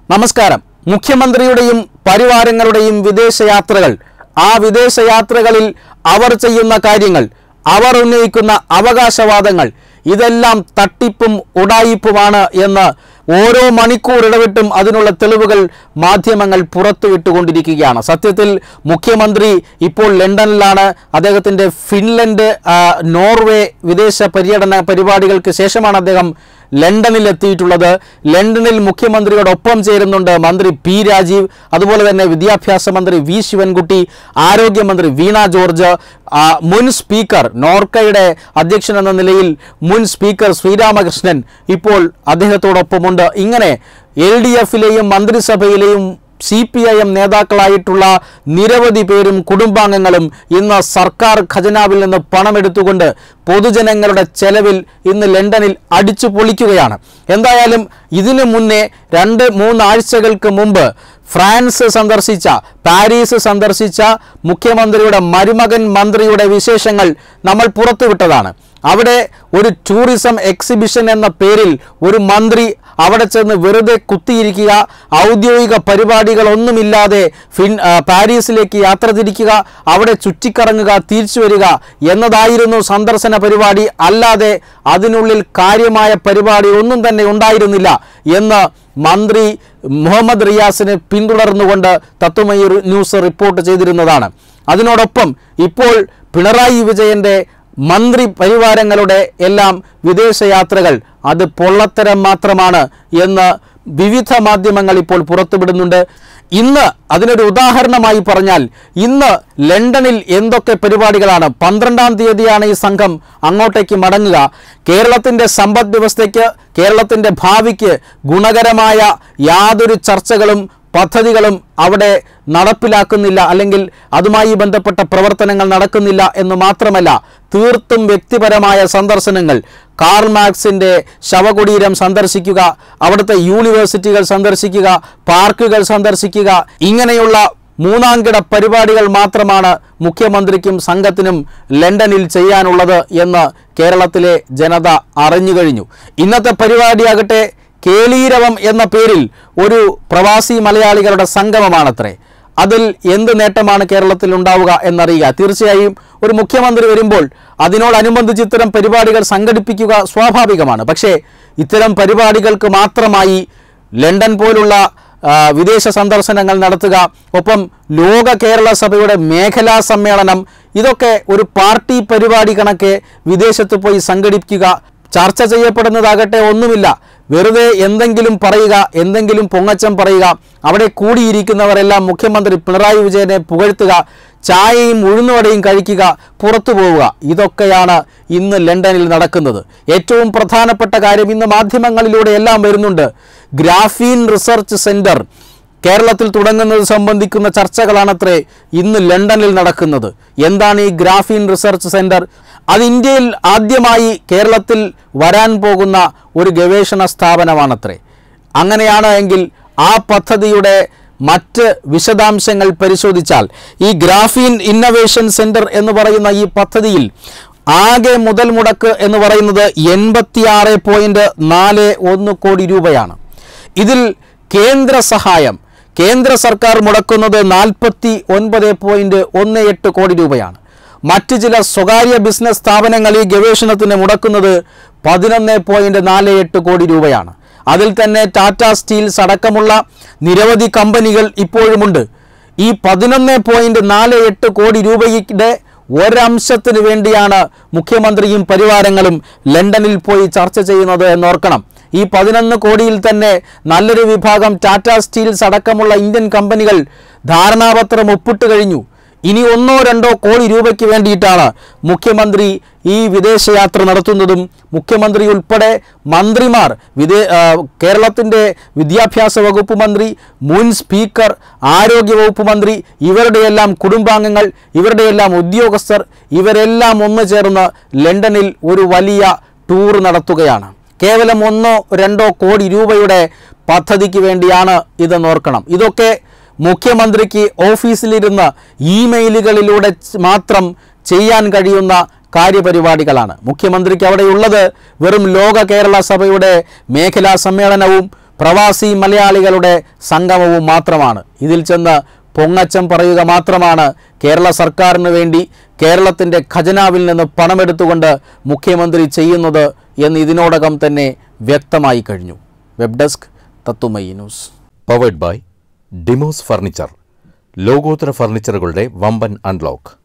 നമസ്കാരം മുഖ്യമന്ത്രിയുടെയും പരിവാരങ്ങളുടെയും വിദേശയാത്രകൾ ആ വിദേശയാത്രകളിൽ അവർ ചെയ്യുന്ന കാര്യങ്ങൾ അവർ ഉന്നയിക്കുന്ന അവകാശവാദങ്ങൾ ഇതെല്ലാം തട്ടിപ്പും ഉടായിപ്പുമാണ് എന്ന് ഓരോ മണിക്കൂർ ഇടവിട്ടും അതിനുള്ള തെളിവുകൾ മാധ്യമങ്ങൾ പുറത്തുവിട്ടുകൊണ്ടിരിക്കുകയാണ് സത്യത്തിൽ മുഖ്യമന്ത്രി ഇപ്പോൾ ലണ്ടനിലാണ് അദ്ദേഹത്തിൻ്റെ ഫിൻലൻഡ് ആ, നോർവേ വിദേശ പര്യടന പരിപാടികൾക്ക് ശേഷമാണ് അദ്ദേഹം ലണ്ടനിൽ എത്തിയിട്ടുള്ളത് ലണ്ടനിൽ മുഖ്യമന്ത്രിയോടൊപ്പം ചേരുന്നുണ്ട് മന്ത്രി പി രാജീവ് അതുപോലെ തന്നെ വിദ്യാഭ്യാസ മന്ത്രി വി ശിവൻകുട്ടി ആരോഗ്യമന്ത്രി വീണ ജോർജ് ആ, മുൻ സ്പീക്കർ നോർക്കയുടെ അധ്യക്ഷൻ എന്ന നിലയിൽ മുൻ സ്പീക്കർ ശ്രീരാമകൃഷ്ണൻ ഇപ്പോൾ അദ്ദേഹത്തോടൊപ്പമുണ്ട് ഇങ്ങനെ എൽ ഡി എഫിലെയും മന്ത്രിസഭയിലെയും സി പി ഐ എം നേതാക്കളായിട്ടുള്ള നിരവധി പേരും കുടുംബാംഗങ്ങളും ഇന്ന് സർക്കാർ ഖജനാവിൽ നിന്ന് പണമെടുത്തുകൊണ്ട് പൊതുജനങ്ങളുടെ ചെലവിൽ ഇന്ന് ലണ്ടനിൽ അടിച്ചു പൊളിക്കുകയാണ് എന്തായാലും ഇതിനു മുന്നേ രണ്ട് മൂന്നാഴ്ചകൾക്ക് മുമ്പ് ഫ്രാൻസ് സന്ദർശിച്ച പാരീസ് സന്ദർശിച്ച മുഖ്യമന്ത്രിയുടെ മരുമകൻ മന്ത്രിയുടെ വിശേഷങ്ങൾ നമ്മൾ പുറത്തുവിട്ടതാണ് അവിടെ ഒരു ടൂറിസം എക്സിബിഷൻ എന്ന പേരിൽ ഒരു മന്ത്രി അവിടെ ചെന്ന് വെറുതെ കുത്തിയിരിക്കുക ഔദ്യോഗിക പരിപാടികളൊന്നുമില്ലാതെ ഫിൻ ആ, പാരീസിലേക്ക് യാത്ര തിരിക്കുക അവിടെ ചുറ്റിക്കറങ്ങുക തിരിച്ചു വരിക എന്നതായിരുന്നു സന്ദർശന പരിപാടി അല്ലാതെ അതിനുള്ളിൽ കാര്യമായ പരിപാടി ഒന്നും തന്നെ ഉണ്ടായിരുന്നില്ല എന്ന് മന്ത്രി മുഹമ്മദ് റിയാസിനെ പിന്തുടർന്നുകൊണ്ട് തത്വമയി ന്യൂസ് റിപ്പോർട്ട് ചെയ്തിരുന്നതാണ് അതിനോടൊപ്പം ഇപ്പോൾ പിണറായി വിജയന്റെ മന്ത്രി പരിവാരങ്ങളുടെ എല്ലാം വിദേശയാത്രകൾ അത് പൊള്ളത്തരം മാത്രമാണ് എന്ന് വിവിധ മാധ്യമങ്ങൾ ഇപ്പോൾ പുറത്തുവിടുന്നുണ്ട് ഇന്ന് അതിനൊരു ഉദാഹരണമായി പറഞ്ഞാൽ ഇന്ന് ലണ്ടനിൽ എന്തൊക്കെ പരിപാടികളാണ് പന്ത്രണ്ടാം തീയതിയാണ് ഈ സംഘം അങ്ങോട്ടേക്ക് മടങ്ങുക കേരളത്തിൻ്റെ സമ്പദ് വ്യവസ്ഥയ്ക്ക് കേരളത്തിൻ്റെ ഭാവിക്ക് ഗുണകരമായ യാതൊരു ചർച്ചകളും പദ്ധതികളും അവിടെ നടപ്പിലാക്കുന്നില്ല അല്ലെങ്കിൽ അതുമായി ബന്ധപ്പെട്ട പ്രവർത്തനങ്ങൾ നടക്കുന്നില്ല എന്ന് മാത്രമല്ല തീർത്തും വ്യക്തിപരമായ സന്ദർശനങ്ങൾ കാർൽ മാർക്സിൻ്റെ ശവകുടീരം സന്ദർശിക്കുക അവിടുത്തെ യൂണിവേഴ്സിറ്റികൾ സന്ദർശിക്കുക പാർക്കുകൾ സന്ദർശിക്കുക ഇങ്ങനെയുള്ള മൂന്നാംകിട പരിപാടികൾ മാത്രമാണ് മുഖ്യമന്ത്രിക്കും സംഘത്തിനും ലണ്ടനിൽ ചെയ്യാനുള്ളത് എന്ന് കേരളത്തിലെ ജനത അറിഞ്ഞു കഴിഞ്ഞു ഇന്നത്തെ പരിപാടിയാകട്ടെ കേളീരവം എന്ന പേരിൽ ഒരു പ്രവാസി മലയാളികളുടെ സംഗമമാണത്രേ അതിൽ എന്ത് നേട്ടമാണ് കേരളത്തിൽ ഉണ്ടാവുക എന്നറിയുക തീർച്ചയായും ഒരു മുഖ്യമന്ത്രി വരുമ്പോൾ അതിനോടനുബന്ധിച്ച് ഇത്തരം പരിപാടികൾ സംഘടിപ്പിക്കുക സ്വാഭാവികമാണ് പക്ഷേ ഇത്തരം പരിപാടികൾക്ക് മാത്രമായി ലണ്ടൻ പോലുള്ള ആ, വിദേശ സന്ദർശനങ്ങൾ നടത്തുക ഒപ്പം ലോക കേരള സഭയുടെ മേഖലാ സമ്മേളനം ഇതൊക്കെ ഒരു പാർട്ടി പരിപാടി കണക്കെ വിദേശത്ത് പോയി സംഘടിപ്പിക്കുക ചർച്ച ചെയ്യപ്പെടുന്നതാകട്ടെ ഒന്നുമില്ല വെറുതെ എന്തെങ്കിലും പറയുക എന്തെങ്കിലും പൊങ്ങച്ചം പറയുക അവിടെ കൂടിയിരിക്കുന്നവരെല്ലാം മുഖ്യമന്ത്രി പിണറായി വിജയനെ പുകഴ്ത്തുക ചായയും ഉഴുന്നുവടയും കഴിക്കുക പുറത്തു പോവുക ഇതൊക്കെയാണ് ഇന്ന് ലണ്ടനിൽ നടക്കുന്നത് ഏറ്റവും പ്രധാനപ്പെട്ട കാര്യം ഇന്ന് മാധ്യമങ്ങളിലൂടെ എല്ലാം വരുന്നുണ്ട് ഗ്രാഫീൻ റിസർച്ച് സെൻറ്റർ കേരളത്തിൽ തുടങ്ങുന്നത് സംബന്ധിക്കുന്ന ചർച്ചകളാണത്രേ ഇന്ന് ലണ്ടനിൽ നടക്കുന്നത് എന്താണ് ഈ ഗ്രാഫീൻ റിസർച്ച് സെൻറ്റർ അത് ഇന്ത്യയിൽ ആദ്യമായി കേരളത്തിൽ വരാൻ പോകുന്ന ഒരു ഗവേഷണ സ്ഥാപനമാണത്രേ അങ്ങനെയാണ് എങ്കിൽ ആ പദ്ധതിയുടെ മറ്റ് വിശദാംശങ്ങൾ പരിശോധിച്ചാൽ ഈ ഗ്രാഫീൻ ഇന്നവേഷൻ സെൻറ്റർ എന്ന് പറയുന്ന ഈ പദ്ധതിയിൽ ആകെ മുതൽ മുടക്ക് എന്ന് പറയുന്നത് എൺപത്തിയാറ് പോയിൻറ്റ് നാല് ഒന്ന് കോടി രൂപയാണ് ഇതിൽ കേന്ദ്ര സഹായം കേന്ദ്ര സർക്കാർ മുടക്കുന്നത് നാൽപ്പത്തി ഒൻപത് പോയിൻറ്റ് ഒന്ന് എട്ട് കോടി രൂപയാണ് മറ്റ് ചില സ്വകാര്യ ബിസിനസ് സ്ഥാപനങ്ങൾ ഈ ഗവേഷണത്തിന് മുടക്കുന്നത് പതിനൊന്ന് പോയിൻറ്റ് നാല് എട്ട് കോടി രൂപയാണ് അതിൽ തന്നെ ടാറ്റ സ്റ്റീൽസ് അടക്കമുള്ള നിരവധി കമ്പനികൾ ഇപ്പോഴുമുണ്ട് ഈ പതിനൊന്ന് പോയിൻറ്റ് നാല് എട്ട് കോടി രൂപയുടെ ഒരംശത്തിന് വേണ്ടിയാണ് മുഖ്യമന്ത്രിയും പരിവാരങ്ങളും ലണ്ടനിൽ പോയി ചർച്ച ചെയ്യുന്നത് എന്നോർക്കണം ഈ പതിനൊന്ന് കോടിയിൽ തന്നെ നല്ലൊരു വിഭാഗം ടാറ്റ സ്റ്റീൽസ് അടക്കമുള്ള ഇന്ത്യൻ കമ്പനികൾ ധാരണാപത്രം ഒപ്പിട്ട് കഴിഞ്ഞു ഇനി ഒന്നോ രണ്ടോ കോടി രൂപയ്ക്ക് വേണ്ടിയിട്ടാണ് മുഖ്യമന്ത്രി ഈ വിദേശയാത്ര നടത്തുന്നതും മുഖ്യമന്ത്രി ഉൾപ്പെടെ മന്ത്രിമാർ വിദേ ആ, കേരളത്തിൻ്റെ വിദ്യാഭ്യാസ വകുപ്പ് മന്ത്രി മുൻ സ്പീക്കർ ആരോഗ്യ വകുപ്പ് മന്ത്രി ഇവരുടെയെല്ലാം കുടുംബാംഗങ്ങൾ ഇവരുടെയെല്ലാം ഉദ്യോഗസ്ഥർ ഇവരെല്ലാം ഒന്നു ചേർന്ന് ലണ്ടനിൽ ഒരു വലിയ ടൂർ നടത്തുകയാണ് കേവലം ഒന്നോ രണ്ടോ കോടി രൂപയുടെ പദ്ധതിക്ക് വേണ്ടിയാണ് ഇതെന്ന് ഓർക്കണം ഇതൊക്കെ മുഖ്യമന്ത്രിക്ക് ഓഫീസിലിരുന്ന് ഇമെയിലുകളിലൂടെ ച് മാത്രം ചെയ്യാൻ കഴിയുന്ന കാര്യപരിപാടികളാണ് മുഖ്യമന്ത്രിക്ക് അവിടെയുള്ളത് വെറും ലോക കേരള സഭയുടെ മേഖലാ സമ്മേളനവും പ്രവാസി മലയാളികളുടെ സംഗമവും മാത്രമാണ് ഇതിൽ ചെന്ന് പൊങ്ങച്ചം പറയുക മാത്രമാണ് കേരള സർക്കാരിന് വേണ്ടി കേരളത്തിൻ്റെ ഖജനാവിൽ നിന്ന് പണമെടുത്തുകൊണ്ട് മുഖ്യമന്ത്രി ചെയ്യുന്നത് എന്ന് ഇതിനോടകം തന്നെ വ്യക്തമായി കഴിഞ്ഞു web desk Tatwamayi news powered by Demos furniture ലോകോത്തര ഫർണിച്ചറുകളുടെ വമ്പൻ അൺലോക്ക്